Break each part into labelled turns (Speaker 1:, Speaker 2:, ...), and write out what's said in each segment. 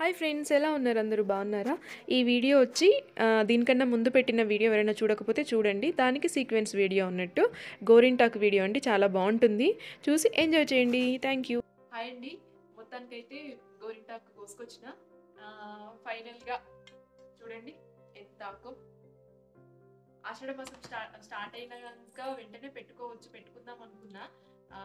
Speaker 1: hi friends ఎలా ఉన్నారు అందరూ బాగున్నారా ఈ వీడియో వచ్చి ఆ, దీనికన్నా ముందు పెట్టిన వీడియో ఎవరైనా చూడకపోతే చూడండి దానికి సీక్వెన్స్ వీడియో ఉన్నట్టు గోరింటాక్ వీడియో అండి చాలా బాగుంటుంది చూసి ఎంజాయ్ చేయండి థ్యాంక్ యూ హాయ్ అండి మొత్తానికైతే గోరింటాక్ కోసుకొచ్చిన ఫైనల్గా చూడండి ఎంత ఆకు ఆషాఢ మాసం స్టార్ట్ స్టార్ట్ అయినా కనుక వెంటనే పెట్టుకోవచ్చు పెట్టుకుందాం అనుకున్నా ఆ,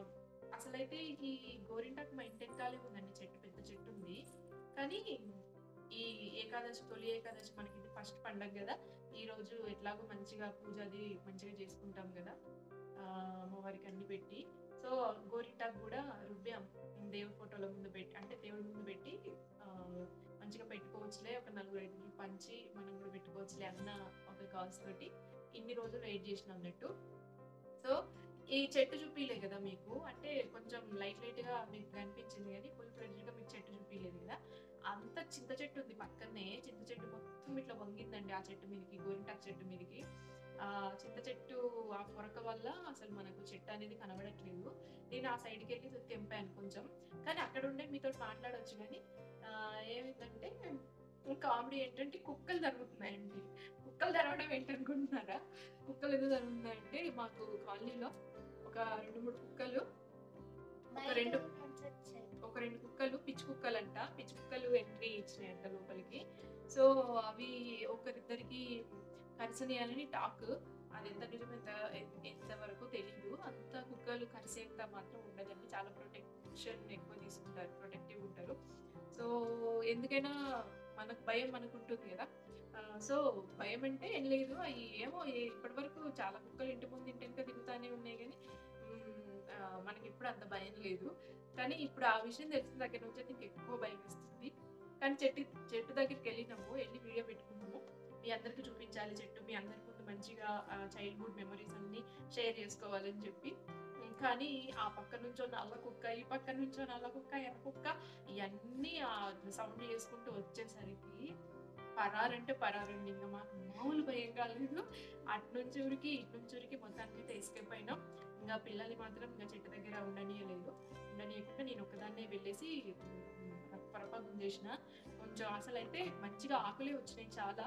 Speaker 1: అసలైతే ఈ గోరింటాకు మా ఇంటి వెనకాలే ఉందండి చెట్టు పెద్ద చెట్టు ఉంది కానీ ఈ ఏకాదశి తొలి ఏకాదశి మనకి ఇది ఫస్ట్ పండగ కదా ఈ రోజు ఎట్లాగో మంచిగా పూజ అది మంచిగా చేసుకుంటాం కదా ఆ, అమ్మవారికి అన్ని పెట్టి సో గోరింటాకు కూడా రుబ్బాం దేవుడి ఫోటోల ముందు పెట్టి అంటే దేవుడి ముందు పెట్టి ఆ, మంచిగా పెట్టుకోవచ్చులే ఒక నలుగురు ఐదుగురు పంచి మనం కూడా పెట్టుకోవచ్చులే అన్న ఒక కాల్స్ తోటి ఇన్ని రోజులు వెయిట్ చేసిన అన్నట్టు సో ఈ చెట్టు చూపిలే కదా మీకు అంటే కొంచెం లైట్ లైట్ గా మీకు కనిపించింది కానీ ఫుల్ ఫ్రెండ్ గా మీకు చెట్టు చూపిలేదు కదా అంత చింత చెట్టు ఉంది పక్కనే చింత చెట్టు మొత్తం ఇట్లా వంగిందండి ఆ చెట్టు మీదకి గోరింటాకు చెట్టు మీదకి ఆ చింత చెట్టు ఆ కొరక వల్ల అసలు మనకు చెట్టు అనేది కనబడట్లేదు నేను ఆ సైడ్కి వెళ్ళి తెంపాను కొంచెం కానీ అక్కడ ఉండే మీతో మాట్లాడొచ్చు కానీ ఆ, ఏమైందంటే కామెడీ ఏంటంటే కుక్కలు జరుగుతున్నాయండి కుక్కలు జరగడం ఏంటనుకుంటున్నారా కుక్కలు ఎందుకు జరుగుతున్నాయంటే మాకు కాలనీలో ఒక రెండు మూడు కుక్కలు ఒక రెండు ఒక రెండు కుక్కలు పిచ్చి కుక్కలు అంట పిచ్చి కుక్కలు ఎంట్రీ ఇచ్చినాయంట లోపలికి సో అవి ఒకరిద్దరికి కరిసనియాలని టాక్ అది ఎంత నిజం ఎంత ఎంత వరకు తెలీదు అంత కుక్కలు కరిసేంత మాత్రం ఉండదండి చాలా ప్రొటెక్షన్ ఎక్కువ తీసుకుంటారు ప్రొటెక్టివ్ ఉంటారు సో ఎందుకైనా మనకు భయం మనకు ఉంటుంది కదా ఆ, సో భయం అంటే ఏం లేదు అవి ఏమో ఏ- ఇప్పటి వరకు చాలా కుక్కలు ఇంటి ముందు ఇంటి వెనక తిరుగుతానే ఉన్నాయి కానీ మ్, ఆ, మనకి ఇప్పుడు అంత భయం లేదు కానీ ఇప్పుడు ఆ విషయం తెలిసిన దగ్గర నుంచి అయితే ఎక్కువ భయం వేస్తుంది కానీ చెట్టు చెట్టు దగ్గరికి వెళ్ళినాము వెళ్ళి వీడియో పెట్టుకున్నాము మీ అందరికి చూపించాలి చెట్టు మీ అందరి ముందు మంచిగా చైల్డ్హుడ్ మెమరీస్ అన్ని షేర్ చేసుకోవాలని చెప్పి ఉమ్, కానీ ఆ పక్క నుంచో నల్ల కుక్క ఈ పక్క నుంచో నల్ల కుక్క ఎర్ర కుక్క ఇవన్నీ ఆ సౌండ్ చేసుకుంటూ వచ్చేసరికి పరారంటే పరారండి ఇంకా మాకు మామూలు భయం కాలేదు అటు నుంచి ఊరికి ఇటు నుంచి ఊరికి మొత్తానికి అయితే ఎస్కేప్ అయినాం ఇంకా పిల్లల్ని మాత్రం ఇంకా చెట్టు దగ్గర ఉండనీయలేదు ఉండనీయకుండా నేను ఒకదాన్నే వెళ్ళేసి పరపా గుంజేసిన కొంచెం అసలు అయితే మంచిగా ఆకులే వచ్చినాయి చాలా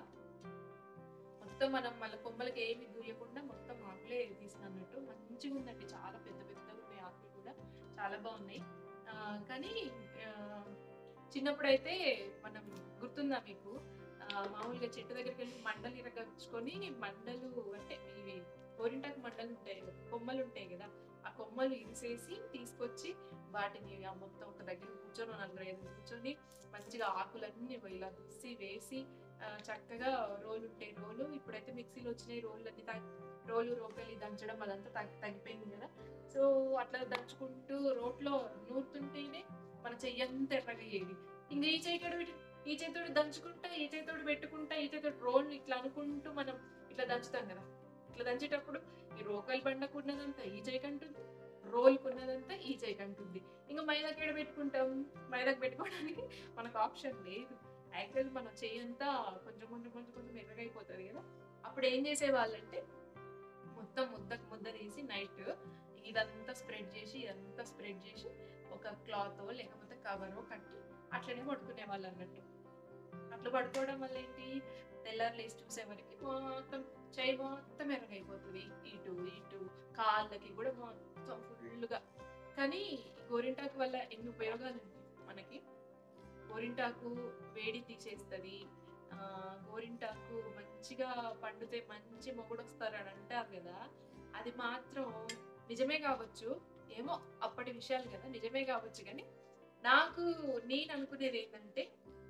Speaker 1: మొత్తం మనం మళ్ళీ కొమ్మలకి ఏమి దూయకుండా మొత్తం ఆకులే తీసినట్టు మంచిగా ఉందండి చాలా పెద్ద పెద్దగా ఉన్నాయి ఆకులు కూడా చాలా బాగున్నాయి ఆ, కానీ ఆ, చిన్నప్పుడైతే మనం గుర్తుందా మీకు ఆ, మామూలుగా చెట్టు దగ్గరికి వెళ్ళి మండలు ఇరగచ్చుకొని మండలు అంటే ఇవి గోరింటాకు మండలు ఉంటాయి కదా, కొమ్మలు ఉంటాయి కదా ఆ కొమ్మలు ఇరిసేసి తీసుకొచ్చి వాటిని ఆ మొత్తం ఒక దగ్గర కూర్చొని ఓ నలుగురు ఐదు కూర్చొని మంచిగా ఆకులన్నీ ఇలా దుస్సి వేసి ఆ, చక్కగా రోలు ఉంటాయి రోలు ఇప్పుడైతే మిక్సీలో వచ్చినాయి రోళ్ళు అన్ని తగ్గి రోలు రోకలి దంచడం అదంతా తగ్గి తగ్గిపోయింది కదా సో అట్లా దంచుకుంటూ రోట్లో నూరుతుంటేనే మన చెయ్యంతా ఎర్రగా అయ్యేది ఇంకా ఈ చేయి కూడా పెట్టి ఈ చేతితోటి దంచుకుంటా ఈ చేతితోటి పెట్టుకుంటా ఈ చేతితోటి రోల్ ఇట్లా అనుకుంటూ మనం ఇట్లా దంచుతాం కదా ఇట్లా దంచేటప్పుడు ఈ రోకలి బండకున్నదంతా ఈ చేయికి అంటుంది రోల్కున్నదంతా ఈ చేయికి అంటుంది ఇంకా మైదాకి ఎడ పెట్టుకుంటాం మైదాకి పెట్టుకోవడానికి మనకు ఆప్షన్ లేదు యాక్చువల్ మన చెయ్యి అంతా కొంచెం కొంచెం కొంచెం కొంచెం ఎర్రగైపోతుంది కదా అప్పుడు ఏం చేసేవాళ్ళంటే మొత్తం ముద్దకు ముద్ద తీసి నైట్ ఇదంతా స్ప్రెడ్ చేసి ఇదంతా స్ప్రెడ్ చేసి ఒక క్లాత్ లేకపోతే కవరో కట్టి అట్లనే పడుకునే వాళ్ళు అన్నట్టు అట్లా పడుకోవడం వల్ల ఏంటి తెల్లారు లేచి చూసేవరకు మొత్తం చేయి మొత్తం ఎర్రగైపోతుంది ఇటు ఇటు కాళ్ళకి కూడా మొత్తం ఫుల్గా కానీ ఈ గోరింటాకు వల్ల ఎన్ని ఉపయోగాలు ఉన్నాయి మనకి గోరింటాకు వేడి తీసేస్తుంది ఆ, గోరింటాకు మంచిగా పండితే మంచి మొగుడు వస్తారని అంటారు కదా అది మాత్రం నిజమే కావచ్చు ఏమో అప్పటి విషయాలు కదా నిజమే కావచ్చు కానీ నాకు నేను అనుకునేది ఏంటంటే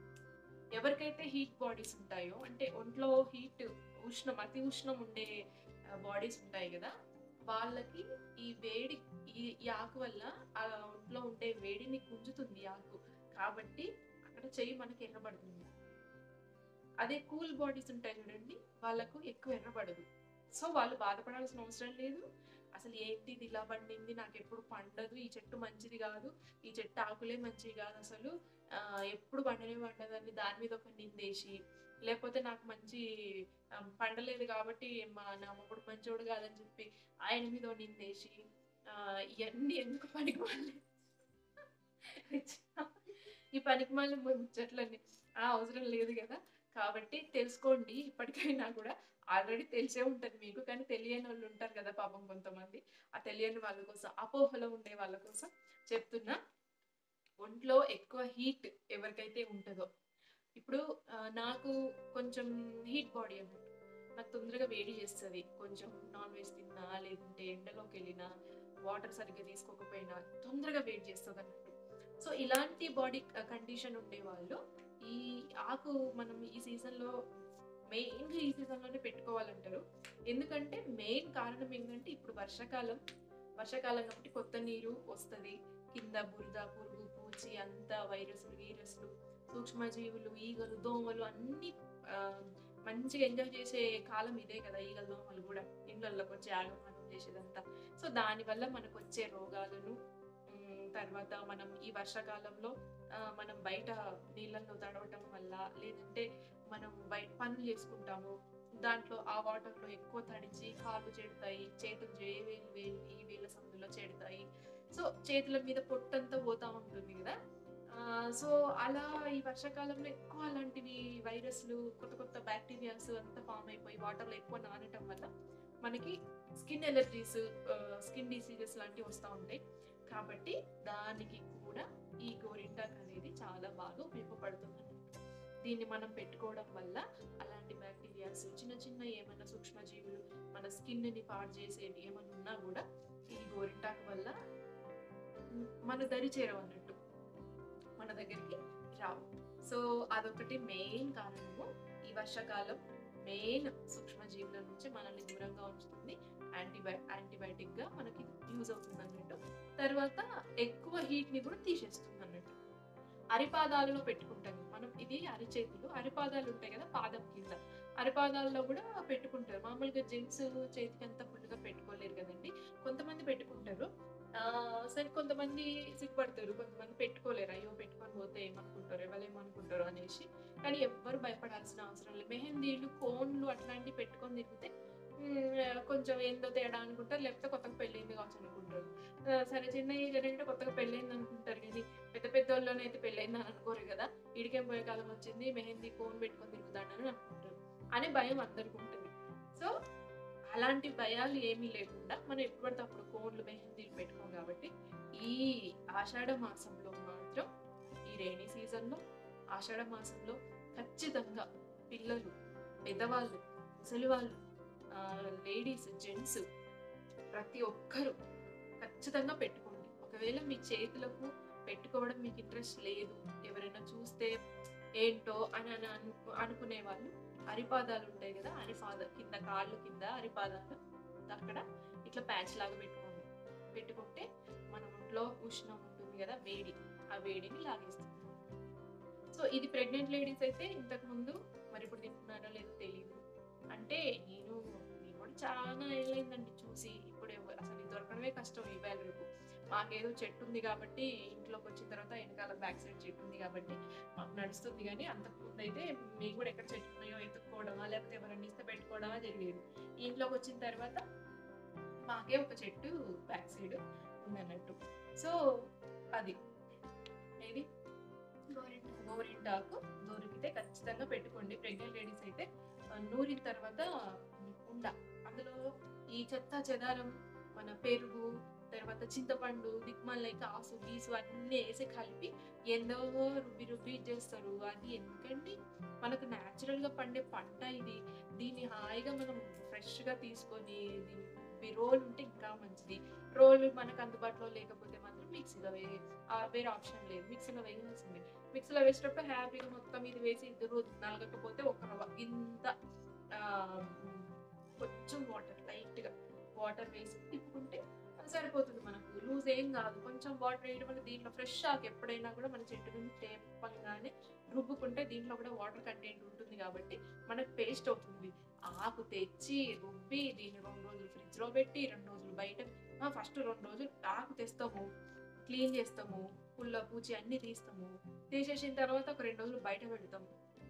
Speaker 1: ఎవరికైతే హీట్ బాడీస్ ఉంటాయో అంటే ఒంట్లో హీట్ ఉష్ణం అతి ఉష్ణం ఉండే బాడీస్ ఉంటాయి కదా వాళ్ళకి ఈ వేడి ఈ ఈ ఆకు వల్ల ఆ ఒంట్లో ఉండే వేడిని గుంజుతుంది ఈ ఆకు కాబట్టి అక్కడ చెయ్యి మనకి ఎర్రబడుతుంది అదే కూల్ బాడీస్ ఉంటాయి చూడండి వాళ్ళకు ఎక్కువ ఎర్రబడదు సో వాళ్ళు బాధపడాల్సిన అవసరం లేదు అసలు ఏంటి ఇది ఇలా పండింది నాకు ఎప్పుడు పండదు ఈ చెట్టు మంచిది కాదు ఈ చెట్టు ఆకులే మంచిది కాదు అసలు ఆ, ఎప్పుడు పండనే పండదని దాని మీద ఒక నిందేసి లేకపోతే నాకు మంచి ఆ, పండలేదు కాబట్టి మా నా మొగుడు మంచోడు కాదని చెప్పి ఆయన మీద ఓ నిందేసి ఆ, ఇవన్నీ ఎందుకు పనికి ఈ పనికి మళ్ళీ ముచ్చట్లన్నీ ఆ అవసరం లేదు కదా కాబట్టి తెలుసుకోండి ఇప్పటికైనా కూడా ఆల్రెడీ తెలిసే ఉంటుంది మీకు కానీ తెలియని వాళ్ళు ఉంటారు కదా పాపం కొంతమంది ఆ తెలియని వాళ్ళ కోసం అపోహలో ఉండే వాళ్ళ కోసం చెప్తున్నా ఒంట్లో ఎక్కువ హీట్ ఎవరికైతే ఉంటుందో ఇప్పుడు ఆ, నాకు కొంచెం హీట్ బాడీ అన్నట్టు నాకు తొందరగా వేడి చేస్తుంది కొంచెం నాన్ వెజ్ తిన్నా లేదంటే ఎండలోకి వెళ్ళినా వాటర్ సరిగ్గా తీసుకోకపోయినా తొందరగా వేడి చేస్తుంది అన్నట్టు సో ఇలాంటి బాడీ కండిషన్ ఉండే వాళ్ళు ఈ ఆకు మనం ఈ సీజన్లో మెయిన్గా ఈ సీజన్లోనే పెట్టుకోవాలంటారు ఎందుకంటే మెయిన్ కారణం ఏంటంటే ఇప్పుడు వర్షాకాలం వర్షాకాలం కాబట్టి కొత్త నీరు వస్తుంది కింద బురద పురుగు పూచి అంతా వైరస్లు వీరస్లు సూక్ష్మజీవులు ఈగలు దోమలు అన్ని ఆ, మంచిగా ఎంజాయ్ చేసే కాలం ఇదే కదా ఈగల దోమలు కూడా ఇళ్ళల్లోకి వచ్చి ఆగమనం చేసేదంతా సో దానివల్ల మనకు వచ్చే రోగాలను ఉమ్, తర్వాత మనం ఈ వర్షాకాలంలో ఆ, మనం బయట నీళ్ళల్లో తడవటం వల్ల లేదంటే మనం బయట పనులు చేసుకుంటాము దాంట్లో ఆ వాటర్లో ఎక్కువ తడిచి కాళ్ళు చెడతాయి చేతులు ఏ వేలు వేలు ఈ వేల సందులో చెడతాయి సో చేతుల మీద పొట్టంతా పోతా ఉంటుంది కదా ఆ, సో అలా ఈ వర్షాకాలంలో ఎక్కువ అలాంటివి వైరస్లు కొత్త కొత్త బ్యాక్టీరియాస్ అంతా ఫామ్ అయిపోయి వాటర్లో ఎక్కువ నానటం వల్ల మనకి స్కిన్ ఎలర్జీస్ స్కిన్ డిసీజెస్ లాంటివి వస్తూ ఉంటాయి కాబట్టి దానికి కూడా ఈ గోరింటాక్ అనేది చాలా బాగా ఉపయోగపడుతుంది దీన్ని మనం పెట్టుకోవడం వల్ల అలాంటి బ్యాక్టీరియాస్ చిన్న చిన్న ఏమైనా సూక్ష్మజీవులు మన స్కిన్ ని పాడు చేసేవి ఏమైనా ఉన్నా కూడా ఈ గోరింటాకు వల్ల మ్, మన దరి చేరవన్నట్టు మన దగ్గరికి రావు సో అదొకటి మెయిన్ కారణము ఈ వర్షాకాలం మెయిన్ సూక్ష్మజీవుల నుంచి మనల్ని దూరంగా ఉంచుతుంది యాంటీబయో యాంటీబయాటిక్ గా మనకి యూజ్ అవుతుంది అన్నట్టు తర్వాత ఎక్కువ హీట్ ని కూడా తీసేస్తుంది అన్నట్టు అరిపాదాలలో పెట్టుకుంటాం మనం ఇది అరిచేతులు అరిపాదాలు ఉంటాయి కదా పాదం కింద అరిపాదాల్లో కూడా పెట్టుకుంటారు మామూలుగా జెంట్స్ చేతికి అంతా ఫుల్గా పెట్టుకోలేరు కదండి కొంతమంది పెట్టుకుంటారు ఆ, సరే కొంతమంది సిగ్గుపడతారు కొంతమంది పెట్టుకోలేరు అయ్యో పెట్టుకొని పోతే ఏమనుకుంటారు ఎవరేమనుకుంటారు అనేసి కానీ ఎవ్వరు భయపడాల్సిన అవసరం లేదు మెహందీలు కోన్లు అట్లాంటివి పెట్టుకొని తిరిగితే మ్, కొంచెం ఏందో తేడా అనుకుంటారు లేకపోతే కొత్తగా పెళ్ళైంది కావచ్చు అనుకుంటారు ఆ, సరే చిన్న ఏజ్ అంటే కొత్తగా పెళ్ళైంది అనుకుంటారు కానీ పెద్ద పెద్ద వాళ్ళలోనే అయితే పెళ్ళైంది అని అనుకోరు కదా ఇడికేం పోయే కాలం వచ్చింది మెహందీ కోన్ పెట్టుకొని తిరుగుతాడని అనుకుంటారు అనే భయం అందరికి ఉంటుంది సో అలాంటి భయాలు ఏమీ లేకుండా మనం ఎప్పుడు పడితే అప్పుడు కోన్లు మెహందీలు పెట్టుకోం కాబట్టి ఈ ఆషాఢ మాసంలో మాత్రం ఈ రైనీ సీజన్లో ఆషాఢ మాసంలో ఖచ్చితంగా పిల్లలు పెద్దవాళ్ళు ముసలి వాళ్ళు లేడీస్ జెంట్స్ ప్రతి ఒక్కరూ ఖచ్చితంగా పెట్టుకోండి ఒకవేళ మీ చేతులకు పెట్టుకోవడం మీకు ఇంట్రెస్ట్ లేదు ఎవరైనా చూస్తే ఏంటో అని అని అను- అనుకునే వాళ్ళు అరిపాదాలు ఉంటాయి కదా అరిపాద కింద కాళ్ళు కింద అరిపాదాలు అక్కడ ఇట్లా ప్యాచ్ లాగా పెట్టుకోండి పెట్టుకుంటే మన ఒంట్లో ఉష్ణం ఉంటుంది కదా వేడి ఆ వేడిని లాగేస్తుంది సో ఇది ప్రెగ్నెంట్ లేడీస్ అయితే ఇంతకు ముందు మరి ఇప్పుడు తింటున్నారో లేదో తెలియదు అంటే నేను నేను కూడా చాలా ఏళ్ళైందండి చూసి ఇప్పుడు ఎవ- అసలు ఇది దొరకడమే కష్టం ఇవాళ రేపు మాకేదో చెట్టు ఉంది కాబట్టి ఇంట్లోకి వచ్చిన తర్వాత వెనకాల బ్యాక్ సైడ్ చెట్టు ఉంది కాబట్టి మాకు నడుస్తుంది కానీ అంతకు ముందు అయితే మీకు కూడా ఎక్కడ చెట్టు ఉన్నాయో ఎత్తుక్కోవడమా లేకపోతే ఎవరైనా ఇస్తే పెట్టుకోవడమా జరిగేది ఈ ఇంట్లోకి వచ్చిన తర్వాత మాకే ఒక చెట్టు బ్యాక్ సైడ్ ఉందన్నట్టు సో అది ఏది గోరింటాకు దొరికితే ఖచ్చితంగా పెట్టుకోండి ప్రెగ్నెంట్ లేడీస్ అయితే ఆ, నూరిన తర్వాత ఉండ అందులో ఈ చెత్త చెదారం మన పెరుగు తర్వాత చింతపండు దిక్మల్లై కాసు గీసు అన్నీ వేసి కలిపి ఎందో రుబ్బి రుబ్బి చేస్తారు అది ఎందుకండి మనకు natural గా పండే పంట ఇది దీన్ని హాయిగా మనం fresh గా తీసుకొని దీన్ని రోల్ ఉంటే ఇంకా మంచిది రోల్ మనకు అందుబాటులో లేకపోతే మాత్రం మిక్సీలో వే ఆ, వేరే ఆప్షన్ లేదు మిక్సీలో వేయాల్సిందే మిక్సీలో వేసేటప్పుడు హ్యాపీగా మొత్తం ఇది వేసి ఇద్దరు నలగకపోతే ఒక రవ్వ ఇంత ఆ, కొంచెం వాటర్ లైట్గా వాటర్ వేసి తిప్పుకుంటే సరిపోతుంది మనకు లూజ్ ఏం కాదు కొంచెం వాటర్ వేయడం వల్ల దీంట్లో ఫ్రెష్ ఆకు ఎప్పుడైనా కూడా మన చెట్టు నుంచి తేపంగానే రుబ్బుకుంటే దీంట్లో కూడా వాటర్ కంటెంట్ ఉంటుంది కాబట్టి మనకు పేస్ట్ అవుతుంది ఆకు తెచ్చి రుబ్బి దీన్ని రెండు రోజులు ఫ్రిడ్జ్ లో పెట్టి రెండు రోజులు బయట ఫస్ట్ రెండు రోజులు ఆకు తెస్తాము క్లీన్ చేస్తాము పుల్ల పూచి అన్ని తీస్తాము తీసేసిన తర్వాత ఒక రెండు రోజులు బయట పెడతాము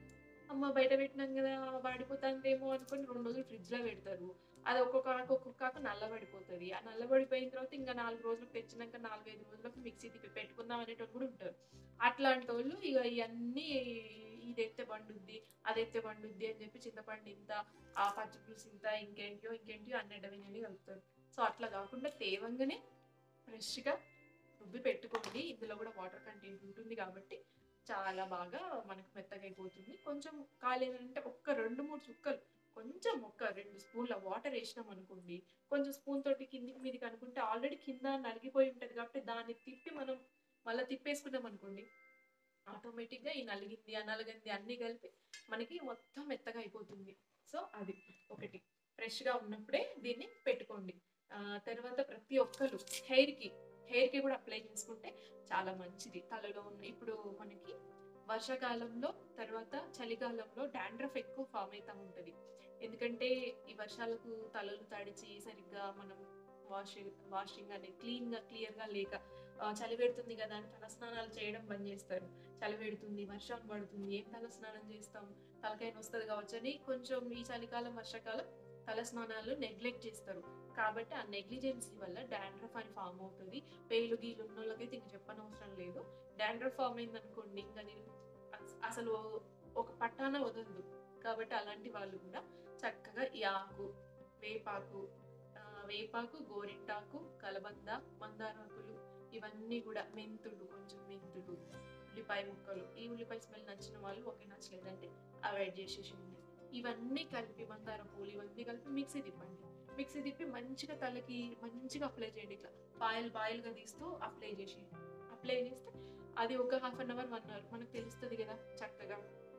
Speaker 1: అమ్మ బయట పెట్టినాం కదా వాడిపోతుందేమో అనుకొని రెండు రోజులు ఫ్రిడ్జ్ లో పెడతారు అది ఒక్కొక్క ఆకు ఒక్కొక్క ఆకు నల్లబడిపోతుంది ఆ నల్లబడిపోయిన తర్వాత ఇంకా నాలుగు రోజులకు తెచ్చినాక నాలుగైదు రోజులకు మిక్సీ తిప్పి పెట్టుకుందాం అనేటోళ్ళు కూడా ఉంటారు అట్లాంటి వాళ్ళు ఇక ఇవన్నీ ఇది ఎత్తే పండుద్ది అది ఎత్తే పండుద్ది అని చెప్పి చింతపండు ఇంత ఆ పచ్చి పులుసు ఇంత ఇంకేంటియో ఇంకేంటియో అన్నడవినని కలుపుతారు సో అట్లా కాకుండా తేవంగానే ఫ్రెష్గా రుబ్బి పెట్టుకోండి ఇందులో కూడా వాటర్ కంటెంట్ ఉంటుంది కాబట్టి చాలా బాగా మనకు మెత్తగా అయిపోతుంది కొంచెం కాలేదంటే ఒక్క రెండు మూడు చుక్కలు కొంచెం ఒక్క రెండు స్పూన్ల వాటర్ వేసినాం అనుకోండి కొంచెం స్పూన్ తోటి కిందికి మీదకి అనుకుంటే ఆల్రెడీ కింద నలిగిపోయి ఉంటుంది కాబట్టి దాన్ని తిప్పి మనం మళ్ళీ తిప్పేసుకున్నాం అనుకోండి ఆటోమేటిక్గా ఈ నలిగింది ఆ నలగింది అన్నీ కలిపి మనకి మొత్తం మెత్తగా అయిపోతుంది సో అది ఒకటి ఫ్రెష్గా ఉన్నప్పుడే దీన్ని పెట్టుకోండి ఆ, తర్వాత ప్రతి ఒక్కరు హెయిర్కి హెయిర్కి కూడా అప్లై చేసుకుంటే చాలా మంచిది తలలో ఉన్న ఇప్పుడు మనకి వర్షాకాలంలో తర్వాత చలికాలంలో డాండ్రఫ్ ఎక్కువ ఫామ్ అవుతూ ఉంటుంది ఎందుకంటే ఈ వర్షాలకు తలలు తడిచి సరిగ్గా మనం వాషింగ్ వాషింగ్ అనేది క్లీన్గా క్లియర్గా లేక ఆ, చలి పెడుతుంది కదా అని తల స్నానాలు చేయడం బంద్ చేస్తారు చలి పెడుతుంది వర్షం పడుతుంది ఏం తల స్నానం చేస్తాం తలకైన వస్తుంది కావచ్చు అని కొంచెం ఈ చలికాలం వర్షాకాలం తల స్నానాలు నెగ్లెక్ట్ చేస్తారు కాబట్టి ఆ నెగ్లిజెన్సీ వల్ల డాండ్రఫ్ అని ఫామ్ అవుతుంది పేలు గీలు ఉన్న వాళ్ళకైతే ఇంక చెప్పనవసరం లేదు డాండ్రఫ్ ఫామ్ అయింది అనుకోండి ఇంకా నేను అస- అసలు ఒక పట్టాన వదలదు కాబట్టి అలాంటి వాళ్ళు కూడా చక్కగా ఈ ఆకు వేపాకు ఆ, వేపాకు గోరింటాకు కలబంద మందారాకులు ఇవన్నీ కూడా మెంతులు కొంచెం మెంతులు ఉల్లిపాయ ముక్కలు ఈ ఉల్లిపాయ స్మెల్ నచ్చిన వాళ్ళు ఓకే నచ్చలేదంటే అవాయిడ్ చేసేసింది ఇవన్నీ కలిపి మందార పూలు ఇవన్నీ కలిపి మిక్సీ తిప్పండి మిక్సీ తిప్పి మంచిగా తలకి మంచిగా అప్లై చేయండి ఇట్లా బాయిల్ బాయిల్గా తీస్తూ అప్లై చేసి అప్లై చేస్తే అది ఒక half an hour one hour మనకు తెలుస్తుంది కదా చక్కగా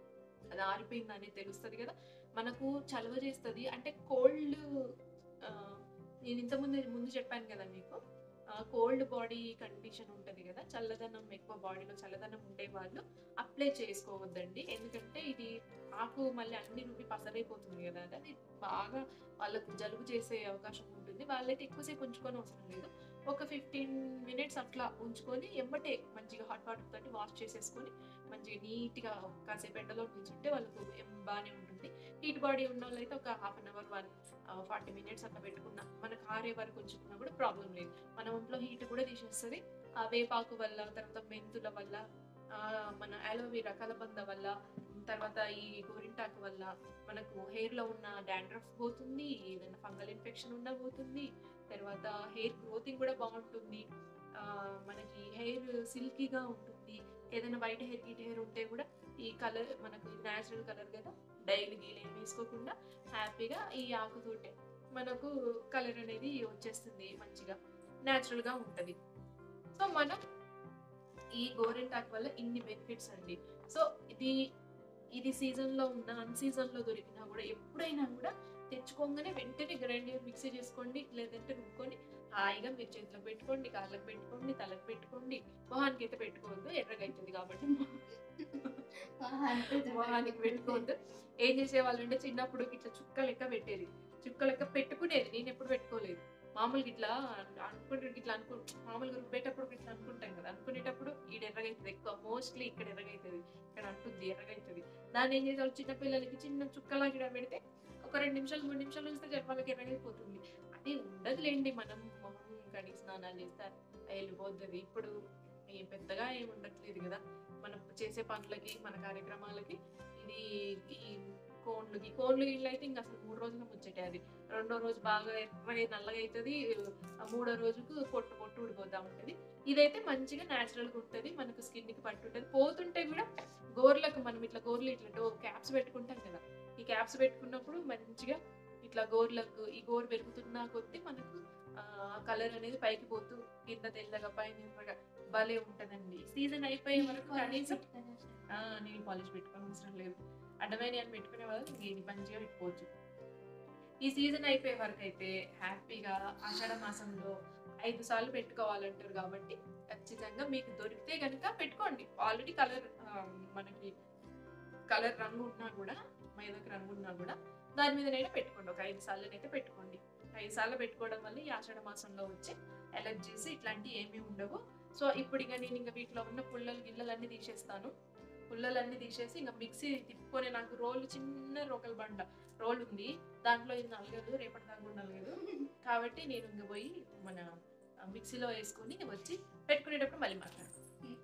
Speaker 1: అది ఆరిపోయింది అనేది తెలుస్తుంది కదా మనకు చలవ చేస్తుంది అంటే కోల్డ్ నేను ఇంతకుముందు ముందు చెప్పాను కదా మీకు కోల్డ్ బాడీ కండిషన్ ఉంటుంది కదా చల్లదనం ఎక్కువ బాడీలో చల్లదనం ఉండే వాళ్ళు అప్లై చేసుకోవద్దండి ఎందుకంటే ఇది ఆకు మళ్ళీ అన్ని రుబ్బి పసరైపోతుంది కదా అది అది బాగా వాళ్ళకు జలుబు చేసే అవకాశం ఉంటుంది వాళ్ళైతే ఎక్కువసేపు ఉంచుకొని అవసరం లేదు ఒక ఫిఫ్టీన్ మినిట్స్ అట్లా ఉంచుకొని ఎమ్మటే మంచిగా హాట్ వాటర్ తోటి వాష్ చేసేసుకొని మంచిగా నీట్గా కాసేపు ఎండలో నిల్చుంటే వాళ్ళకు ఎం- బాగానే ఉంటుంది హీట్ బాడీ ఉన్న వాళ్ళైతే ఒక half an hour one forty minutes అట్లా పెట్టుకున్నా మనకు ఆరే వరకు ఉంచుకున్నా కూడా ప్రాబ్లం లేదు మన ఒంట్లో హీట్ కూడా తీసేస్తుంది ఆ వేపాకు వల్ల తర్వాత మెంతుల వల్ల ఆ, మన అలోవెరా కలబంద వల్ల తర్వాత ఈ గోరింటాకు వల్ల మనకు హెయిర్ లో ఉన్న డాండ్రఫ్ పోతుంది ఏదైనా ఫంగల్ ఇన్ఫెక్షన్ ఉన్నా పోతుంది తర్వాత హెయిర్ గ్రోతింగ్ కూడా బాగుంటుంది ఆ, మనకి హెయిర్ సిల్కీగా ఉంటుంది ఏదైనా వైట్ హెయిర్ గిట్ హెయిర్ ఉంటే కూడా ఈ కలర్ మనకు న్యాచురల్ కలర్ కదా డైలీ గీలు ఏం వేసుకోకుండా హ్యాపీగా ఈ ఆకుతోటే మనకు కలర్ అనేది వచ్చేస్తుంది మంచిగా న్యాచురల్గా ఉంటుంది సో మనం ఈ గోరెంటాక్ వల్ల ఇన్ని బెనిఫిట్స్ అండి సో ఇది ఇది సీజన్లో ఉన్న అన్ సీజన్లో దొరికినా కూడా ఎప్పుడైనా కూడా తెచ్చుకోగానే వెంటనే గ్రైండర్ మిక్సీ చేసుకోండి లేదంటే రుబ్బుకొని హాయిగా మీరు చేతిలో పెట్టుకోండి కాళ్ళకి పెట్టుకోండి తలకు పెట్టుకోండి మొహానికి అయితే పెట్టుకోవద్దు ఎర్రగా అవుతుంది కాబట్టి మొహానికి పెట్టుకోవద్దు ఏం చేసేవాళ్ళు అంటే చిన్నప్పుడు ఇట్లా చుక్క లెక్క పెట్టేది చుక్క లెక్క పెట్టుకునేది నేను ఎప్పుడు పెట్టుకోలేదు మామూలుగా ఇట్లా అనుకుంటే ఇట్లా అనుకు మామూలుగా రుబ్బేటప్పుడు ఇట్లా అనుకుంటాం కదా అనుకునేటప్పుడు ఈడ ఎర్రగైతుంది ఎక్కువ మోస్ట్లీ ఇక్కడ ఎర్రగైతుంది ఇక్కడ అంటుంది ఎర్రగైతుంది దాన్ని ఏం చేసేవాళ్ళు చిన్న పిల్లలకి చిన్న చుక్కలా గిడ పెడితే ఒక రెండు నిమిషాలు మూడు నిమిషాలు ఉంచితే జర వాళ్ళకి ఎర్రగైపోతుంది అది ఉండదులేండి మనం మొహం కడిగి స్నానాలు చేస్తే వెళ్ళిపోతుంది ఇప్పుడు ఏం పెద్దగా ఏం ఉండట్లేదు కదా మనం చేసే పనులకి మన కార్యక్రమాలకి ఇది ఈ కోన్లుకి కోన్లు ఇల్లు అయితే ఇంకా అసలు మూడు రోజులు ముచ్చటే అది రెండో రోజు బాగా ఎర్రగా నల్లగా అవుతుంది ఆ మూడో రోజుకు పొట్టు పొట్టు ఊడిపోతా ఉంటుంది ఇదైతే మంచిగా న్యాచురల్గా ఉంటుంది మనకు స్కిన్కి పట్టుంటుంది పోతుంటే కూడా గోర్లకు మనం ఇట్లా గోర్లు ఇట్లా డో క్యాప్స్ పెట్టుకుంటాం కదా ఈ క్యాప్స్ పెట్టుకున్నప్పుడు మంచిగా ఇట్లా గోర్లకు ఈ గోరు పెరుగుతున్న కొద్దీ మనకు కలర్ అనేది పైకి పోతూ కింద తెల్లగా పైన ఎర్రగా భలే ఉంటదండి సీజన్ అయిపోయే వరకు కనీసం ఆ, నీళ్ళు పాలిష్ పెట్టుకోని అవసరం లేదు అడ్డమైన అని పెట్టుకునే వాళ్ళు ఇది మంచిగా పెట్టుకోవచ్చు ఈ సీజన్ అయిపోయే వరకు అయితే హ్యాపీగా ఆషాఢ మాసంలో ఐదు సార్లు పెట్టుకోవాలంటారు కాబట్టి ఖచ్చితంగా మీకు దొరికితే కనుక పెట్టుకోండి ఆల్రెడీ కలర్ మనకి కలర్ రంగు ఉన్నా కూడా మైదాకు రంగు ఉన్నా కూడా దాని మీదనైనా పెట్టుకోండి ఒక ఐదు సార్లనైతే పెట్టుకోండి ఐదు సార్లు పెట్టుకోవడం వల్ల ఈ ఆషాఢ మాసంలో వచ్చే ఎలర్జీస్ ఇట్లాంటివి ఏమీ ఉండవు సో ఇప్పుడు ఇక నేను ఇంకా వీటిలో ఉన్న పుల్లలు గిల్లలు అన్ని తీసేస్తాను పుల్లలన్నీ తీసేసి ఇంకా మిక్సీ తిప్పుకొని నాకు రోల్ చిన్న రోకల్ బండ రోల్ ఉంది దాంట్లో ఇది నలగదు రేపటి దాకా కూడా నలగదు కాబట్టి నేను ఇంక పోయి మన ఆ, మిక్సీలో వేసుకొని వచ్చి పెట్టుకునేటప్పుడు మళ్ళీ మాట్లాడతాను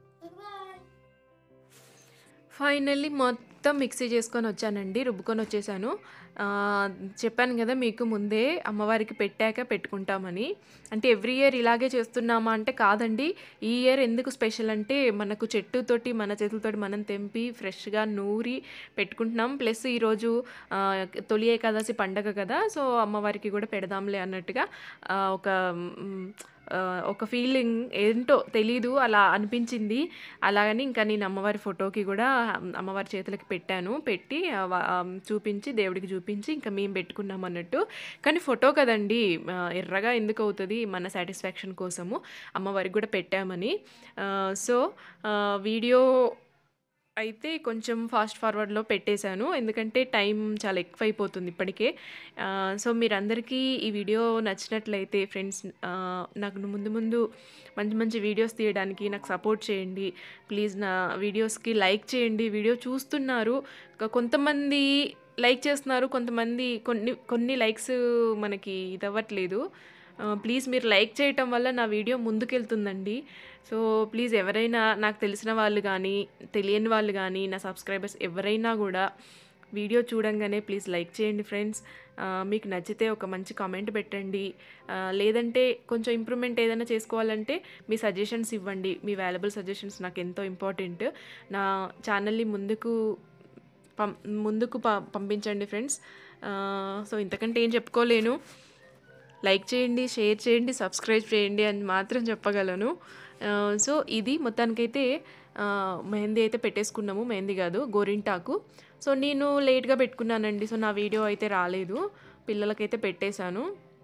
Speaker 1: ఫైనల్లీ మొత్తం మిక్సీ చేసుకొని వచ్చానండి రుబ్బుకొని వచ్చేసాను ఆ, చెప్పాను కదా మీకు ముందే అమ్మవారికి పెట్టాక పెట్టుకుంటామని అంటే ఎవ్రీ ఇయర్ ఇలాగే చేస్తున్నామా అంటే కాదండి ఈ ఇయర్ ఎందుకు స్పెషల్ అంటే మనకు చెట్టుతోటి మన చేతులతోటి మనం తెంపి ఫ్రెష్గా నూరి పెట్టుకుంటున్నాం ప్లస్ ఈరోజు ఆ, తొలి ఏకాదశి పండగ కదా సో అమ్మవారికి కూడా పెడదాంలే అన్నట్టుగా ఆ, ఒక మ్, ఆ, ఒక ఫీలింగ్ ఏంటో తెలీదు అలా అనిపించింది అలాగని ఇంకా నేను అమ్మవారి ఫోటోకి కూడా అమ్మవారి చేతులకి పెట్టాను పెట్టి ఆ, వా- ఆ, చూపించి దేవుడికి చూపించి ఇంకా మేము పెట్టుకున్నాం అన్నట్టు కానీ ఫోటో కదండి ఆ, ఎర్రగా ఎందుకు అవుతుంది మన సాటిస్ఫాక్షన్ కోసము అమ్మవారికి కూడా పెట్టామని ఆ, సో ఆ, వీడియో అయితే కొంచెం ఫాస్ట్ ఫార్వర్డ్లో పెట్టేశాను ఎందుకంటే టైం చాలా ఎక్కువ అయిపోతుంది ఇప్పటికే ఆ, సో మీరందరికీ ఈ వీడియో నచ్చినట్లయితే ఫ్రెండ్స్ ఆ, నాకు ముందు ముందు మంచి మంచి వీడియోస్ తీయడానికి నాకు సపోర్ట్ చేయండి ప్లీజ్ నా వీడియోస్కి లైక్ చేయండి వీడియో చూస్తున్నారు ఇంకా కొంతమంది లైక్ చేస్తున్నారు కొంతమంది కొన్ని కొన్ని లైక్స్ మనకి ఇది అవ్వట్లేదు ప్లీజ్ మీరు లైక్ చేయటం వల్ల నా వీడియో ముందుకెళ్తుందండి సో ప్లీజ్ ఎవరైనా నాకు తెలిసిన వాళ్ళు కానీ తెలియని వాళ్ళు కానీ నా సబ్స్క్రైబర్స్ ఎవరైనా కూడా వీడియో చూడంగానే ప్లీజ్ లైక్ చేయండి ఫ్రెండ్స్ మీకు నచ్చితే ఒక మంచి కామెంట్ పెట్టండి ఆ, లేదంటే కొంచెం ఇంప్రూవ్మెంట్ ఏదైనా చేసుకోవాలంటే మీ సజెషన్స్ ఇవ్వండి మీ వాల్యుబుల్ సజెషన్స్ నాకు ఎంతో ఇంపార్టెంట్ నా ఛానల్ని ముందుకు పం ముందుకు ప పంపించండి ఫ్రెండ్స్ సో ఇంతకంటే ఏం చెప్పుకోలేను లైక్ చేయండి షేర్ చేయండి సబ్స్క్రైబ్ చేయండి అని మాత్రం చెప్పగలను ఆ, సో ఇది మొత్తానికైతే ఆ, మెహందీ అయితే పెట్టేసుకున్నాము మెహందీ కాదు గోరింటాకు సో నేను లేట్గా పెట్టుకున్నానండి సో నా వీడియో అయితే రాలేదు పిల్లలకైతే పెట్టేశాను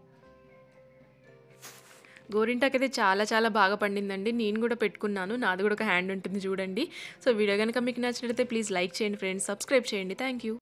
Speaker 1: గోరింటాకు అయితే చాలా చాలా బాగా పండిందండి నేను కూడా పెట్టుకున్నాను నాది కూడా ఒక హ్యాండ్ ఉంటుంది చూడండి సో వీడియో కనుక మీకు నచ్చినట్లయితే ప్లీజ్ లైక్ చేయండి ఫ్రెండ్స్ సబ్స్క్రైబ్ చేయండి థ్యాంక్ యూ